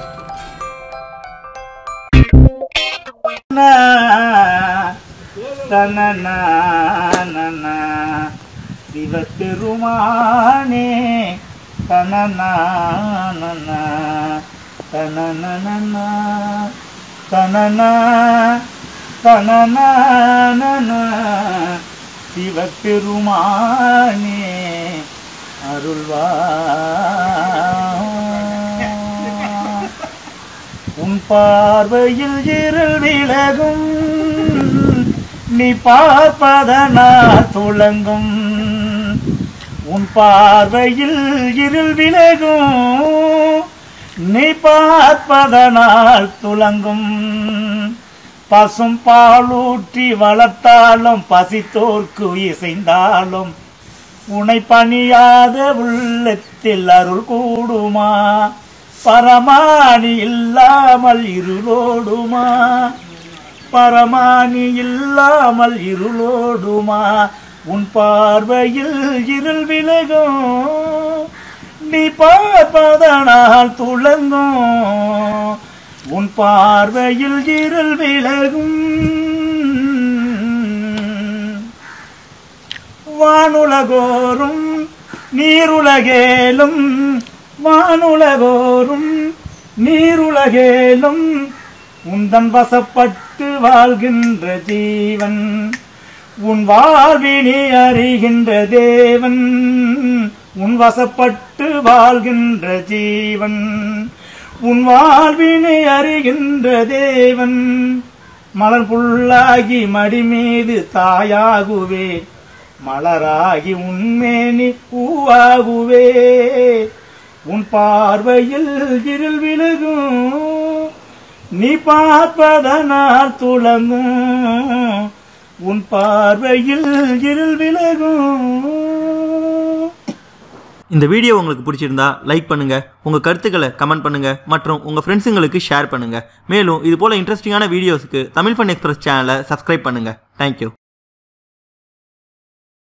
தனனா சிவபெருமானே தனனா தனனா தனனா தனனா சிவபெருமானே அருள்வா உன் பார்வையில் இருள் விலகும் நீ பார்ப்பதனால் துளங்கும் உன் பார்வையில் இருள் விலகும் நீ பார்ப்பதனால் துளங்கும் பசும் பாலூற்றி வளர்த்தாலும் பசித்தோர்க்கு இசைந்தாலும் உனை பணியாத உள்ளத்தில் அருள் கூடுமா பரமானி இல்லாமல் இருளோடுமா பரமானி இல்லாமல் இருளோடுமா உன் பார்வையில் இருள் விலகும் நீ பார்ப்பதனால் துளங்கும் உன் பார்வையில் இருள் விலகும் வானுலகோறும் நீருலகேலும் வானுலகோறும் நீருலகேலும் உந்தன் வசப்பட்டு வாழ்கின்ற ஜீவன் உன் வாழ்வினை அறிகின்ற தேவன் உன் வசப்பட்டு வாழ்கின்ற ஜீவன் உன் வாழ்வினை அறிகின்ற தேவன் மலர் புல்லாகி மடி மீது தாயாகுவே மலராகி உன்மேனி பூவாகுவே உன் பார்வையில் இருள் விலகும் நீ பார்ப்பதனால் துளங்கும் உன் பார்வையில் இருள் விலகும் இந்த வீடியோ உங்களுக்கு பிடிச்சிருந்தா லைக் பண்ணுங்க உங்க கருத்துக்களை கமெண்ட் பண்ணுங்க மற்றும் உங்க ஃப்ரெண்ட்ஸுங்களுக்கு ஷேர் பண்ணுங்க மேலும் இது போல இன்ட்ரெஸ்டிங்கான வீடியோஸ்க்கு தமிழ் ஃபன் எக்ஸ்பிரஸ் சேனலை சப்ஸ்கிரைப் பண்ணுங்க தேங்க்யூ